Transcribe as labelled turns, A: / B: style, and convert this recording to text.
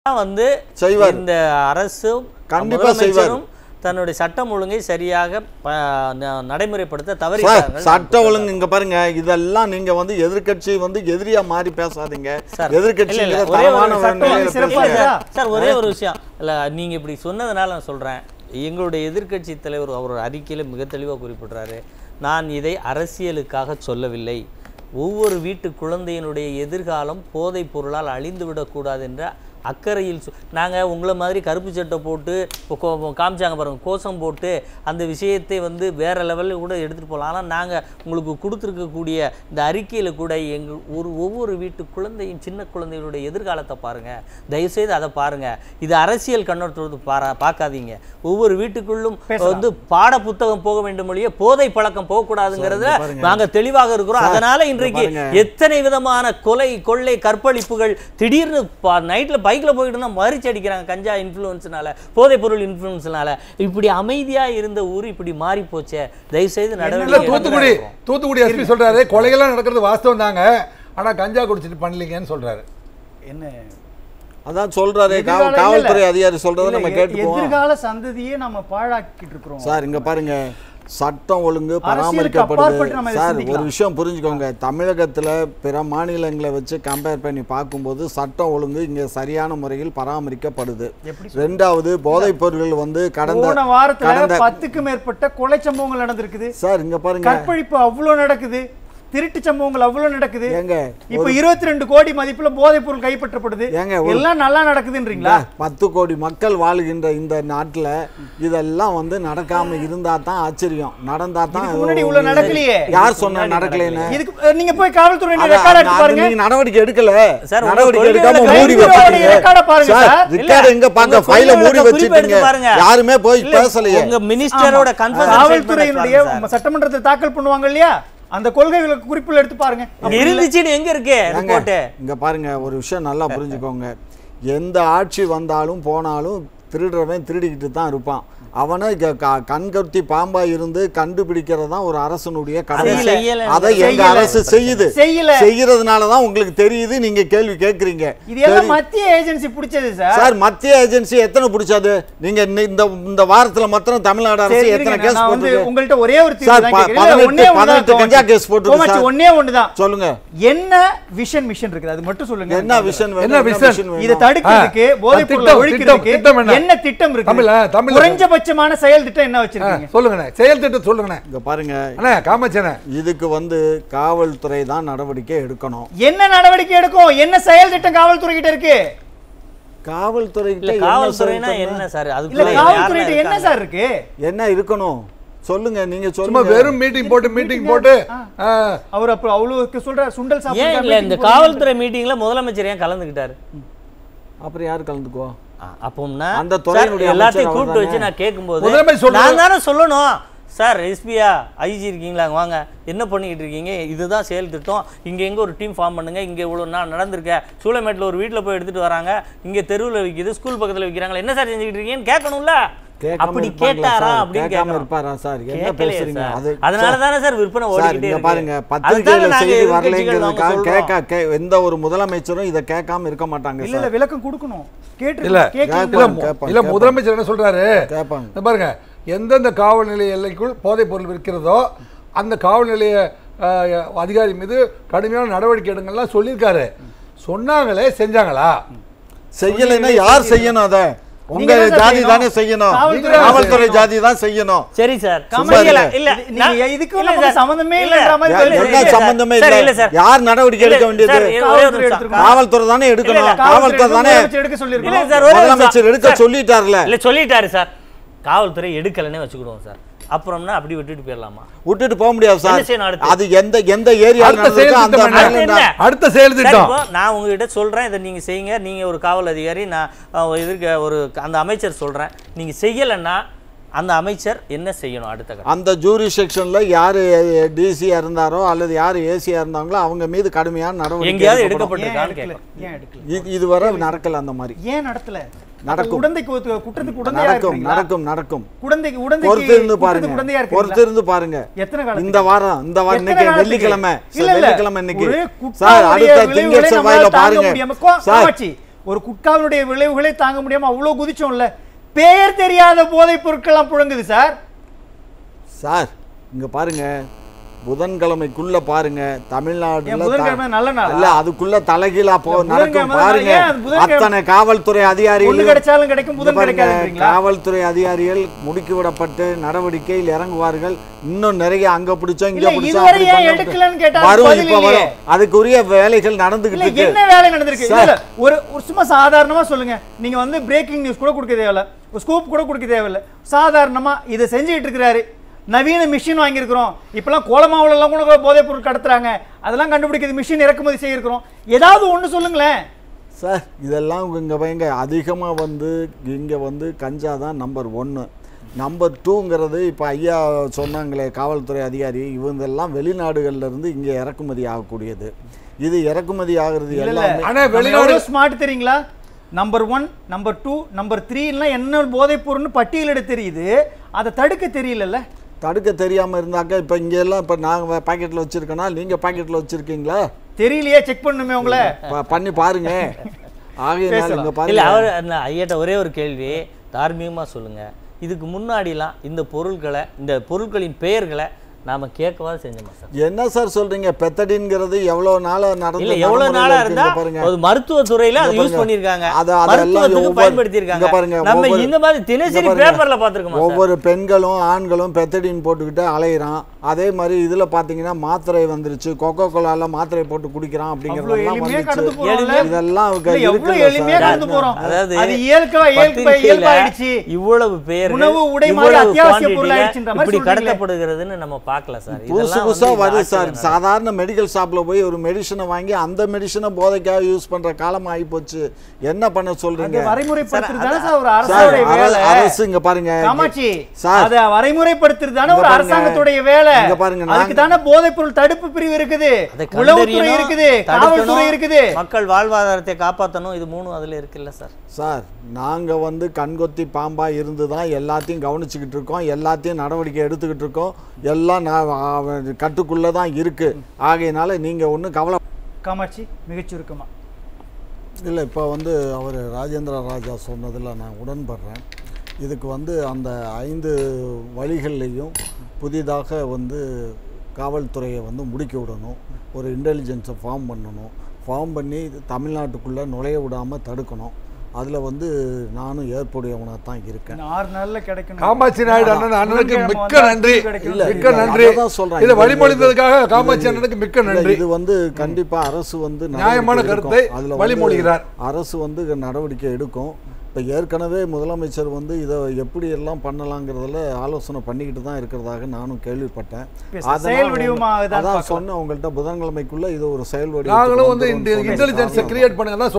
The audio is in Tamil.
A: வந்து
B: செய்வார்.
A: இந்த அரசும்
B: கண்டிப்பா
A: முதலமைச்சரும் தன்னுடைய சட்டம் ஒழுங்கை சரியாக ப- ந- நடைமுறைப்படுத்த
B: சார்
A: தவறிட்டார்கள்
B: சட்ட ஒழுங்கு இங்க பாருங்க இதெல்லாம் நீங்க வந்து எதிர்க்கட்சி வந்து எதிரியா மாறி பேசாதீங்க
A: சார்,
B: எதிர்க்கட்சி
A: இல்ல, இல்ல,
B: மிக
A: ஒரே ஒரு
B: தரமான
A: சட்டம்
B: நிலையில
A: ஒழுங்கு
C: சிறப்பா
B: பேசுங்க.
C: இருக்கா?
A: சார், சார் ஒரே ஒரு விஷயம் இல்ல நீங்க இப்படி சொன்னதுனால நான் சொல்றேன் எங்களுடைய எதிர்க்கட்சி தலைவர் அவர் அறிக்கையில மிக தெளிவா குறிப்பிடுறாரு நான் இதை அரசியலுக்காக சொல்லவில்லை ஒவ்வொரு வீட்டு குழந்தையினுடைய எதிர்காலம் போதைப் பொருளால் அழிந்து விடக்கூடாது என்ற அக்கறையில் சொ- நாங்க உங்களை மாதிரி கருப்பு சட்டை போட்டு இப்போ கோ- காமிச்சாங்க பாருங்க கோஷம் போட்டு அந்த விஷயத்தை வந்து வேற லெவலில் கூட எடுத்துட்டு போகலாம் ஆனால் நாங்க உங்களுக்கு கொடுத்துருக்கக்கூடிய இந்த அறிக்கையில கூட எங்கள் ஒரு ஒவ்வொரு வீட்டு குழந்தையும் சின்ன குழந்தைகளுடைய எதிர்காலத்தை பாருங்க தயவுசெய்து அதை பாருங்க இது அரசியல் கண்ணோட்டத்தோடு பாரா பார்க்காதீங்க ஒவ்வொரு வீட்டுக்குள்ளும் வந்து பாட புத்தகம் போக வேண்டும் ஒழிய போதை பழக்கம் போகக்கூடாதுங்கிறத
B: சார், இங்க பாருங்க.
A: நாங்க தெளிவாக இருக்கிறோம்
B: சார்,
A: அதனால
B: இங்க
A: இன்றைக்கு
B: பாருங்க.
A: எத்தனை விதமான கொலை கொள்ளை கற்பழிப்புகள் திடீர்னு பா- நைட்ல பைக்ல போயிட்டு இருந்தா மறிச்சு அடிக்கிறாங்க கஞ்சா இன்ஃப்ளூயன்ஸ்னால போதைப் பொருள் இன்ஃப்ளூயன்ஸ்னால இப்படி அமைதியா இருந்த ஊர் இப்படி மாறி போச்சே தயவு செய்து
D: இல்ல
A: நடவடிக்கை
D: தூத்துக்குடி
A: எடுக்கணும்.
D: தூத்துக்குடி எஸ்பி சொல்றாரு கொலைகள்லாம் நடக்கிறது வாஸ்தவம் தாங்க ஆனா கஞ்சா குடிச்சிட்டு பண்ணலீங்கன்னு சொல்றாரு
C: என்ன
B: அதான் சொல்றாரு காவல்
C: எதிர்கால-
B: காவல்துறை
C: இல்ல,
B: அதிகாரி சொல்றதை
C: இல்ல,
B: நம்ம
C: எ-
B: கேட்டுக்குவோம்
C: எதிர்கால சந்ததியே நம்ம பாழாக்கிட்டு இருக்கிறோம்
B: சார் இங்க பாருங்க சட்டம் ஒழுங்கு
C: அரசியலுக்கு அப்பாற்பட்டு
B: பராமரிக்கப்படுது
C: நம்ம இதை
B: சார் ஒரு
C: சிந்திக்கலாம்.
B: விஷயம் புரிஞ்சுக்கோங்க தமிழகத்துல பிற மாநிலங்களை வச்சு கம்பேர் பண்ணி பார்க்கும்போது சட்டம் ஒழுங்கு இங்க சரியான முறையில் பராமரிக்கப்படுது
C: எப்படி
B: ரெண்டாவது போதைப் பொருட்கள் வந்து கடந்த
C: போன வாரத்துல
B: கடந்த
C: பத்துக்கு மேற்பட்ட கொலை சம்பவங்கள் நடந்திருக்குது
B: சார் இங்க பாருங்க
C: கற்பழிப்பு அவ்வளவு நடக்குது திருட்டு சம்பவங்கள் அவ்வளவு நடக்குது
B: ஏங்க
C: இப்ப இருபத்தி ரெண்டு கோடி மதிப்புல போதைப் பொருள் கைப்பற்றப்படுது
B: ஏங்க, ஒரு-
C: எல்லாம் நல்லா நடக்குதுன்றீங்களா
B: பத்து கோடி மக்கள் வாழுகின்ற இந்த நாட்டுல இதெல்லாம் வந்து நடக்காம இருந்தா தான் ஆச்சரியம் நடந்தா தான்
C: இதுக்கு முன்னாடி இவ்வளவு நடக்கலையே.
B: யார் சொன்னா நடக்கலைன்னு
C: இதுக்கு அஹ், நீங்க போய் காவல்துறை
B: அத-
C: ரெக்கார்ட் எடுத்து
B: அது
C: பாருங்க
B: நீங்க நடவடிக்கை எடுக்கல
A: சார், உங்க
B: நடவடிக்கை
A: கொள்கையில
B: எடுக்காம
A: crime
B: மூடி
C: bureau
B: வச்சிட்டீங்க
C: உடைய record அ பாருங்க
B: சார்
C: சார்.
B: ரெக்கார்டு எங்க பாக்க
A: உங்க
B: ஃபைல மூடி
A: கொள்கையில குறிப்பு
B: வச்சிட்டீங்க
A: எடுத்து பாருங்க.
B: யாருமே போய்
A: இல்ல,
B: பேசலையே
A: உங்க மினிஸ்டரோட கன்ஃபர்மேஷன்
C: காவல்துறையினுடைய சட்டமன்றத்தில் தாக்கல் பண்ணுவாங்க இல்லையா அந்த கொள்கைகளுக்கு குறிப்புகள் எடுத்து பாருங்க
A: இருந்துச்சுன்னு எங்க இருக்கு
B: ஏங்க,
A: ரிப்போர்ட்
B: இங்க பாருங்க ஒரு விஷயம் நல்லா புரிஞ்சுக்கோங்க எந்த ஆட்சி வந்தாலும் போனாலும் திருடுறவன் திருடிக்கிட்டு தான் இருப்பான் அவனை க- க- கண்கொத்தி பாம்பா இருந்து கண்டுபிடிக்கிறது தான் ஒரு அரசனுடைய கடமை
A: அதை செய்யல.
B: அதை எங்க
C: செய்யல.
B: அரசு செய்யுது
C: செய்யல.
B: செய்யறதுனால தான் உங்களுக்கு தெரியுது நீங்க கேள்வி கேக்குறீங்க
C: இது எல்லாம்
B: சரி.
C: மத்திய ஏஜென்சி பிடிச்சது சார்
B: சார் மத்திய ஏஜென்சி எத்தனை பிடிச்சது நீங்க இன்னி- இந்த இந்த வாரத்துல மாத்திரம் தமிழ்நாடு அரசு
C: சரி,
B: எத்தனை
C: இருங்க,
B: கேஸ்
C: நான் வந்து
B: போட்டுருக்கு
C: உங்கள்ட்ட ஒரே ஒரு தீர்வு
B: சார்,
C: தான்
B: ப-
C: கேட்கிறேன். இல்ல,
B: பதினெட்டு-
C: ஒண்ணே ஒண்ணுதான்
B: பதினெட்டு
C: தோணுச்சு.
B: கஞ்சா கேஸ் போட்டிருக்கு
C: தோமாச்சு,
B: சார்.
C: ஒண்ணே ஒண்ணுதான்
B: சொல்லுங்க
C: என்ன விஷன் மிஷன் இருக்குது அது மட்டும் சொல்லுங்க
B: என்ன விஷன் வேணும்,
D: என்ன விஷன்?
B: வேணும்?
C: இதை தடுக்கிறதுக்கு
D: ஆ,
C: போதைப் பொருளை
D: திட்டம்,
C: ஒழிக்கிறதுக்கு
D: திட்டம் என்ன?
C: என்ன திட்டம் இருக்கு
D: தமிழ்ல, தமிழ்ல
C: குறைஞ்சபட்சமான செயல் திட்டம் என்ன வச்சிருக்கீங்க
D: சொல்லுங்கண்ணே செயல் திட்டம் சொல்லுங்கண்ணே
B: இங்க பாருங்க
D: அண்ணே காமாச்சண்ணே
B: இதுக்கு வந்து காவல்துறை தான் நடவடிக்கை எடுக்கணும்
C: என்ன நடவடிக்கை எடுக்கும் என்ன செயல் திட்டம் காவல்துறை கிட்ட இருக்கு
B: காவல்துறை
A: இல்ல காவல்துறைனா என்ன சார்
C: இல்ல
A: அதுக்குள்ள
C: காவல்துறை
A: யாரெல்லாம்
C: கிட்ட என்ன
A: இருக்காங்க?
C: சார் இருக்கு
B: என்ன இருக்கணும் சொல்லுங்க நீங்க
D: சும்மா
B: சொல்லுங்க
D: வெறும் மீட்டிங் போட்டு மீட்டிங் போட்டு ஆ,
C: அவர் அப்புறம் அவ்வளவு சொல்ற சுண்டல்
A: ஏன் இல்ல இந்த
C: சாப்பிட்டு
A: காவல்துறை மீட்டிங்ல முதலமைச்சர் ஏன் கலந்துக்கிட்டாரு
B: அப்புறம் யார் கலந்துக்குவா
A: அப்போம்னா
B: அந்த
A: சார்,
B: துறையினுடைய
A: எல்லாத்தையும்
B: அமைச்சர்
A: கூப்பிட்டு
B: அவர்தானே?
A: வச்சு நான் கேட்கும்போது
D: முதலமைச்சர் சொல்றது-
A: நான் தானே சொல்லணும் சார் எஸ்பியா ஐஜி இருக்கீங்களா வாங்க என்ன பண்ணிக்கிட்டு இருக்கீங்க இதுதான் செயல் திட்டம் இங்க எங்க ஒரு டீம் ஃபார்ம் பண்ணுங்க இங்க இவ்வளவு நான் நடந்திருக்க சூளமேட்டில் ஒரு வீட்ல போய் எடுத்துட்டு வராங்க இங்க தெருவுல விக்குது ஸ்கூல் பக்கத்துல விக்கிறாங்களா என்ன சார் செஞ்சுக்கிட்டு இருக்கீங்கன்னு கேட்கணும்ல
B: கேட்காம
A: அப்படி
B: இருப்பாங்களா
A: கேட்டாரா
B: சார்?
A: அப்படின்னு
B: கேட்காம
A: கேட்கணும்.
B: இருப்பாரா சார் என்ன
A: கேட்கலையே
B: பேசுறீங்க
A: சார்.
B: அது
A: அதனால
B: சார்,
A: தானே சார் விற்பனை
B: சார்
A: ஓடிக்கிட்டே
B: இங்க
A: இருக்கு
B: பாருங்க
A: அதுதானே
B: பத்திரிகையில
A: நாங்க
B: செய்தி
A: எதிர்க்கட்சிகள் நாங்க
B: வரலைங்கிறதுக்காக
A: சொல்றோம்.
B: கேட்க கே- எந்த ஒரு முதலமைச்சரும் இதை கேட்காம இருக்க மாட்டாங்க
C: இல்ல இல்ல
B: சார்
C: விளக்கம் கொடுக்கணும் கேட்டு
D: இல்ல
C: கேட்கணும்
D: இல்ல
B: கேட்பாங்க, கேட்பாங்க,
D: இல்ல
B: கேட்பாங்க.
D: முதலமைச்சர் என்ன சொல்றாரு
B: கேட்பாங்க.
D: இந்த பாருங்க எந்தெந்த காவல் நிலைய எல்லைக்குள் போதைப் பொருள் விற்கிறதோ அந்த காவல் நிலைய அஹ், அதிகாரி மீது கடுமையான நடவடிக்கை எடுங்கள்லாம் சொல்லியிருக்காரு சொன்னாங்களே செஞ்சாங்களா
B: செய்யலைன்னா யார் செய்யணும் அத உங்க
C: நீங்க தான் சார்
B: ஜாதி
C: செய்யணும்.
B: தானே செய்யணும்
C: காவல்துறை
B: காவல்துறை
C: செய்யணும்.
B: ஜாதி தான் செய்யணும்
A: சரி சார்
B: சும்மா
A: இல்ல
B: இருங்க.
A: இல்ல
C: இது-
A: நான்-
C: நீங்க இதுக்கும்
A: இல்ல
C: நமக்கு
A: சார்.
C: சம்மந்தமே
A: இல்ல.
C: இல்லைன்ற மாதிரி
B: யா-
C: பதில்
B: என்ன
C: சொல்றீங்க.
B: சம்பந்தமே
A: சார்,
B: இல்ல
A: இல்ல சார்.
B: யார் நடவடிக்கை
A: இல்ல,
B: எடுக்க வேண்டியது
A: சார், ஒரே ஒரு
C: காவல்துறை
A: நிமிஷம்.
C: எடுத்திருக்கோம்.
B: காவல்துறை தானே எடுக்கணும்
A: இல்ல,
B: காவல்துறை தானே
C: முதலமைச்சர் எடுக்க
A: இல்ல
C: சொல்லிருக்கோம்
A: சார், ஒரே ஒரு
B: முதலமைச்சர்
A: நிமிஷம்.
B: எடுக்க
A: சார்.
B: சொல்லிட்டார்ல
A: இல்ல சொல்லிட்டாரு சார் காவல்துறை எடுக்கலன்னே வச்சுக்கிடுவோம் சார் அப்புறம்னா அப்படி விட்டுட்டு போயிடலாமா
B: விட்டுட்டு போக முடியாது சார்
A: என்ன செய்யணும் அடுத்து?
B: அது எந்த எந்த ஏரியா
D: அடுத்த செயல்
B: அந்த
D: திட்டம் என்ன?
B: மண்ணில்
A: அடுத்து என்ன?
D: அடுத்த செயல்
A: சரி,
D: திட்டம்
A: இப்போ நான் உங்ககிட்ட சொல்றேன் இதை நீங்க செய்யுங்க நீங்க ஒரு காவல் அதிகாரி நான் அஹ், எதிர்க்க ஒரு அந்த அமைச்சர் சொல்றேன் நீங்க செய்யலைன்னா அந்த அமைச்சர் என்ன செய்யணும் அடுத்த கட்டம்
B: அந்த ஜூரி செக்ஷன்ல யாரு டிசியா இருந்தாரோ அல்லது யாரு ஏசியா இருந்தாங்களோ அவங்க மீது கடுமையான நடவடிக்கை
A: எங்கேயாவது
B: எடுக்கப்படும்.
C: ஏன்
A: எடுக்கப்பட்டிருக்கான்னு
C: எடுக்கல
A: கேட்கணும்
C: ஏன் எடுக்கல
B: இது இதுவரை நடக்கல அந்த மாதிரி
C: ஏன் நடத்தல
B: நடக்கும்.
C: அப்ப உடந்தைக்கு ஒத்து- குற்றத்துக்கு உடந்தையா
B: நடக்கும்
C: இருக்கீங்களா
B: நடக்கும் நடக்கும்
C: குடந்தைக்கு
B: பொறுத்து
C: உடந்தைக்கு
B: இருந்து பாருங்க
C: குற்றத்துக்கு உடந்தையா
B: பொறுத்து
C: இருக்கீங்களா
B: இருந்து பாருங்க
C: எத்தனை காலத்துக்கு?
B: இந்த வாரம் இந்த வாரம்
C: எத்தனை
B: இன்னைக்கு
C: காலத்துக்கு?
B: வெள்ளிக்கிழமை
C: இல்ல, இல்ல.
B: வெள்ளிக்கிழமை இன்னைக்கு
C: ஒரு
B: சார்
C: குற்றவாளிய
B: அடுத்த
C: விளைவுகளை
B: திங்கள்
C: நம்மளால
B: செவ்வாயில
C: தாங்க
B: பாருங்க
C: முடியாம கோ-
B: சார்
C: காமாட்சி, ஒரு குட்காவினுடைய விளைவுகளை தாங்க முடியாம அவ்வளவு குதிச்சோம்ல பேர் தெரியாத போதைப் பொருட்கள்லாம் புழங்குது சார்
B: சார் இங்க பாருங்க புதன்கிழமைக்குள்ள பாருங்க
C: ஏன்
B: தமிழ்நாடுல
C: புதன்கிழமை
B: த-
C: நல்ல நாளா?
B: இல்ல அதுக்குள்ள தலைகீழா போ
C: இல்ல,
B: நடக்கும்
C: புதன்கிழமை
B: பாருங்க
C: ஏன் அது புதன்கிழமை?
B: அத்தனை காவல்துறை
C: ஒண்ணு
B: அதிகாரிகள்
C: கிடைச்சாலும் கிடைக்கும்
B: இங்க
C: புதன்
B: பாருங்க,
C: கிடைக்காதுன்றீங்களா
B: காவல்துறை அதிகாரிகள் முடுக்கிவிடப்பட்டு நடவடிக்கையில் இறங்குவார்கள் இன்னும் நிறைய அங்க பிடிச்சோம் இங்க
C: இல்ல,
B: பிடிச்சோம்
C: இதுவரை
B: அப்படி
C: ஏன்
B: பண்ணோம்.
C: எடுக்கலன்னு கேட்டா
B: வரும்
C: பதில்
B: இப்ப
C: இல்லையே.
B: வரும் அதுக்குரிய வேலைகள் நடந்துகிட்டு
C: இல்ல
B: இருக்கு
C: என்ன வேலை நடந்திருக்கு
B: சார்.
C: இல்ல, ஒரு ஒரு சும்மா சாதாரணமா சொல்லுங்க நீங்க வந்து பிரேக்கிங் நியூஸ் கூட கொடுக்க தேவையில்ல ஒரு ஸ்கூப் கூட கொடுக்க தேவையில்ல சாதாரணமா இதை செஞ்சுட்டு இருக்கிறாரு நவீன மிஷின் வாங்கியிருக்கிறோம் இப்பெல்லாம் கோலமாவுல எல்லாம் கூட போதைப் பொருள் கடத்துறாங்க அதெல்லாம் கண்டுபிடிக்கிறது மிஷின் இறக்குமதி செய்யிருக்கிறோம் ஏதாவது ஒண்ணு சொல்லுங்களேன்
B: சார் இதெல்லாம் இங்கே பயங்க அதிகமாக வந்து இங்கே வந்து கஞ்சா தான் நம்பர் ஒன்று நம்பர் டூங்கிறது இப்போ ஐயா சொன்னாங்களே காவல்துறை அதிகாரி இவங்கெல்லாம் வெளிநாடுகள்ல இருந்து இங்கே இறக்குமதி ஆகக்கூடியது இது இறக்குமதி ஆகிறது
C: இல்ல, இல்ல.
B: எல்லாமே
D: ஆனா
C: நம்ம
D: வெளிநாடு
C: எவ்வளவு ஸ்மார்ட் தெரியுங்களா number one number two number த்ரீலாம் என்ன போதைப் பொருள்னு பட்டியலிட தெரியுது அதை தடுக்க தெரியலல்ல
B: தடுக்க தெரியாமல் இருந்தாக்க இப்போ இங்கே எல்லாம் இப்போ நாங்கள் பாக்கெட்டில் வச்சுருக்கோன்னா நீங்கள் பாக்கெட்டில் வச்சுருக்கீங்களா
C: தெரியலையே செக் பண்ணுமே உங்களை
B: பண்ணி பாருங்க ஆகையினால் இங்கே
A: இல்ல
B: பாருங்க
A: அவர் அந்த ஐயாட்ட ஒரே ஒரு கேள்வி தார்மீகமா சொல்லுங்க இதுக்கு முன்னாடிலாம் இந்த பொருட்களை இந்த பொருட்களின் பெயர்களை நாம கேட்கவா செஞ்சோமா சார்
B: என்ன சார் சொல்றீங்க பெத்தடின்ங்கிறது எவ்வளோ நாளாக நடந்து
A: இல்ல எவ்வளவு நாளா இருந்தா
B: பாருங்க
A: ஒரு மருத்துவ துறையில அதை
B: இங்க
A: யூஸ்
B: பாருங்க.
A: பண்ணிருக்காங்க
B: அது- அதெல்லாம்
A: மருத்துவத்துக்கு
B: ஒவ்வொரு-
A: பயன்படுத்தி இருக்காங்க
B: இங்க பாருங்க,
A: நம்ம
B: ஒவ்வொரு-
A: இந்த மாதிரி
B: இங்க
A: தினசரி
B: பாருங்க.
A: பேப்பர்ல பாத்துருக்கோமா சார்
B: ஒவ்வொரு பெண்களும் ஆண்களும் பெத்தடின் போட்டுக்கிட்டு அலையிறான் அதே மாதிரி இதுல பாத்தீங்கன்னா மாத்திரை வந்துருச்சு கொக்கோ கோலால மாத்திரை போட்டு குடிக்கிறான்
C: அவ்வளவு
B: அப்படிங்கறதெல்லாம்
C: எளிமையா கடந்து
B: வந்துச்சு
C: போறோம்ல
B: இதெல்லாம்
C: இல்ல, எவ்வளவு
B: இருக்குல்ல
C: எளிமையா
B: சார்.
C: கடந்து போறோம்
A: அதாவது
C: அது இயல்பா இயல்பா
A: பத்திரிக்கையில
C: இயல்பாயிடுச்சு
A: இவ்வளவு பேர்
C: உணவு, உடை மாதிரி அத்தியாவசிய பொருள் ஆயிடுச்சுன்ற மாதிரி
A: இப்படி
C: சொல்றீங்களே.
A: கடத்தப்படுகிறதுன்னு நம்ம பார்க்கல சார்
B: புதுசு
A: இதெல்லாம்
B: புதுசா
A: வந்து
B: வருது
A: இந்த
B: சார்
A: ஆட்சியில
B: சாதாரண மெடிக்கல் ஷாப்ல போய் ஒரு மெடிசனை வாங்கி அந்த மெடிசனை போதைக்காக யூஸ் பண்ற காலம் ஆகி போச்சு என்ன பண்ண
C: அது
B: சொல்றீங்க
C: வரைமுறைப்படுத்துறது தானே சார் ஒரு
B: சார்
C: அரசுடைய
B: அர-
C: வேலை
B: அரசு இங்க பாருங்க
C: காமாட்சி
B: சார்.
C: அத வரைமுறைப்படுத்துறது தானே
B: இங்க
C: ஒரு
B: பாருங்க.
C: அரசாங்கத்துடைய வேலை
B: இங்க பாருங்க,
C: அதுக்கு
B: நாங்க-
C: தானே போதைப் பொருள் தடுப்பு பிரிவு இருக்குது
A: அதை
C: உளவுத்துறை
A: கண்டறியணும்,
C: இருக்குது
A: தடுக்கணும்,
C: காவல்துறை இருக்குது
A: மக்கள் வாழ்வாதாரத்தை காப்பாற்றணும் இது மூணும் அதுல இருக்குல்ல சார்
B: சார் நாங்க வந்து கண்கொத்தி பாம்பா இருந்து தான் எல்லாத்தையும் கவனிச்சுக்கிட்டு இருக்கோம் எல்லாத்தையும் நடவடிக்கை எடுத்துக்கிட்டு இருக்கோம் எல்லாம் ந- கட்டுக்குள்ள தான் இருக்கு ஆகையினால நீங்க ஒன்றும் கவலை
C: காமாட்சி மிகச் சுருக்கமா
B: இல்லை இப்போ வந்து அவர் ராஜேந்திர ராஜா சொன்னதில் நான் உடன்படுறேன் இதுக்கு வந்து அந்த ஐந்து வழிகள்லையும் புதிதாக வந்து காவல்துறையை வந்து முடுக்கி விடணும் ஒரு இன்டெலிஜென்ஸை ஃபார்ம் பண்ணணும் ஃபார்ம் பண்ணி இது தமிழ்நாட்டுக்குள்ளே நுழைய விடாமல் தடுக்கணும் அதில் வந்து நானும் ஏற்புடையவனாக தான் இருக்கேன்
C: இன்னும் ஆறு நாள்ல கிடைக்கணும்
D: காமாட்சி நாயுடு அண்ணன் அண்ணனுக்கு
C: புதன்கிழமை
D: மிக்க
C: வந்தா
D: நன்றி
C: கிடைக்கும்.
B: இல்ல,
D: மிக்க
B: இல்ல,
D: நன்றி
B: அதான் சொல்றேன்.
D: இதை
B: இது-
D: வழிமொழிந்ததுக்காக
B: இது-
D: காமாட்சி
B: இது-
D: அண்ணனுக்கு மிக்க
B: இல்ல,
D: நன்றி
B: இது வந்து கண்டிப்பா அரசு வந்து
D: நியாயமான
B: நடவடிக்கை
D: கருத்தை
B: எடுக்கும். அதுல வந்து
D: வழிமொழிகிறார்.
B: அரசு வந்து நடவடிக்கை எடுக்கும் இப்போ ஏற்கனவே முதலமைச்சர் வந்து இதை எப்படி எல்லாம் பண்ணலாங்கிறதுல ஆலோசனை பண்ணிக்கிட்டு தான் இருக்கிறதாக நானும் கேள்விப்பட்டேன்
C: பேச-
B: அதனால
C: செயல் வடிவமாக
B: வந்து-
C: தான்
B: அதான்
C: பார்க்கலாம்.
B: சொன்னேன் உங்கள்கிட்ட புதன்கிழமைக்குள்ள இது ஒரு செயல்
D: நாங்களும் வந்து
B: வடிவத்துக்கு
D: இந்த
B: வந்துரும்னு சொன்னேன்.
D: இன்டெலிஜென்ஸை கிரியேட் பண்ணுங்க தான்